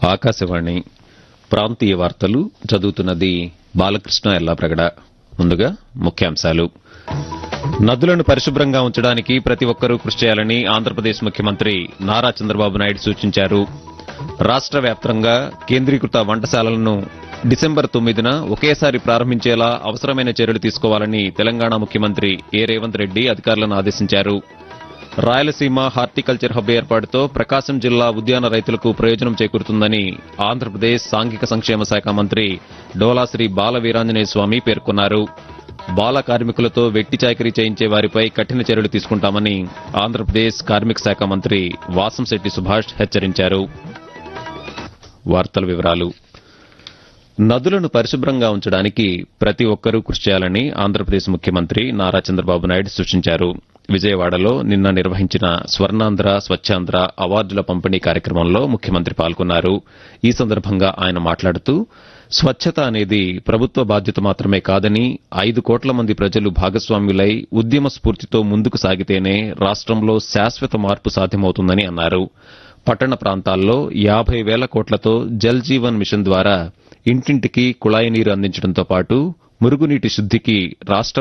ఆకాశవాణి ప్రాంతీయ వార్తలు చదువుతున్నది బాలకృష్ణ ఎల్లాప్రగడ ముందుగా ముఖ్యాంశాలు నదులను పరిశుభ్రంగా ఉంచడానికి ప్రతి ఒక్కరూ కృషి చేయాలని ఆంధ్రప్రదేశ్ ముఖ్యమంత్రి నారా చంద్రబాబు నాయుడు సూచించారు రాష్ట్ర వ్యాప్తంగా కేంద్రీకృత వంటశాలలను డిసెంబర్ తొమ్మిదిన ఒకేసారి ప్రారంభించేలా అవసరమైన చర్యలు తీసుకోవాలని తెలంగాణ ముఖ్యమంత్రి ఏ రేవంత్ రెడ్డి అధికారులను ఆదేశించారు రాయలసీమ హార్టికల్చర్ హబ్ ఏర్పాటుతో ప్రకాశం జిల్లా ఉద్యాన రైతులకు ప్రయోజనం చేకూరుతుందని ఆంధ్రప్రదేశ్ సాంఘిక సంక్షేమ శాఖ మంత్రి డోలాశ్రీ బాల వీరాంజనేయ స్వామి పేర్కొన్నారు బాల కార్మికులతో వెట్టి చాకరీ చేయించే వారిపై కఠిన చర్యలు తీసుకుంటామని ఆంధ్రప్రదేశ్ కార్మిక శాఖ మంత్రి వాసంశెట్టి సుభాష్ హెచ్చరించారు వార్తల వివరాలు నదులను పరిశుభ్రంగా ఉంచడానికి ప్రతి ఒక్కరూ కృషి చేయాలని ఆంధ్రప్రదేశ్ ముఖ్యమంత్రి నారా చంద్రబాబు నాయుడు సూచించారు విజయవాడలో నిన్న నిర్వహించిన స్వర్ణాంధ్ర స్వచ్ఛాంధ్ర అవార్డుల పంపిణీ కార్యక్రమంలో ముఖ్యమంత్రి పాల్గొన్నారు ఈ సందర్భంగా ఆయన మాట్లాడుతూ స్వచ్ఛత అనేది ప్రభుత్వ బాధ్యత మాత్రమే కాదని ఐదు కోట్ల మంది ప్రజలు భాగస్వామ్యులై ఉద్యమ స్ఫూర్తితో ముందుకు సాగితేనే రాష్ట్రంలో శాశ్వత మార్పు సాధ్యమవుతుందని అన్నారు పట్టణ ప్రాంతాల్లో యాభై వేల కోట్లతో జల్ జీవన్ మిషన్ ద్వారా ఇంటింటికి కుళాయి నీరు అందించడంతో పాటు మురుగునీటి శుద్దికి రాష్ట్ర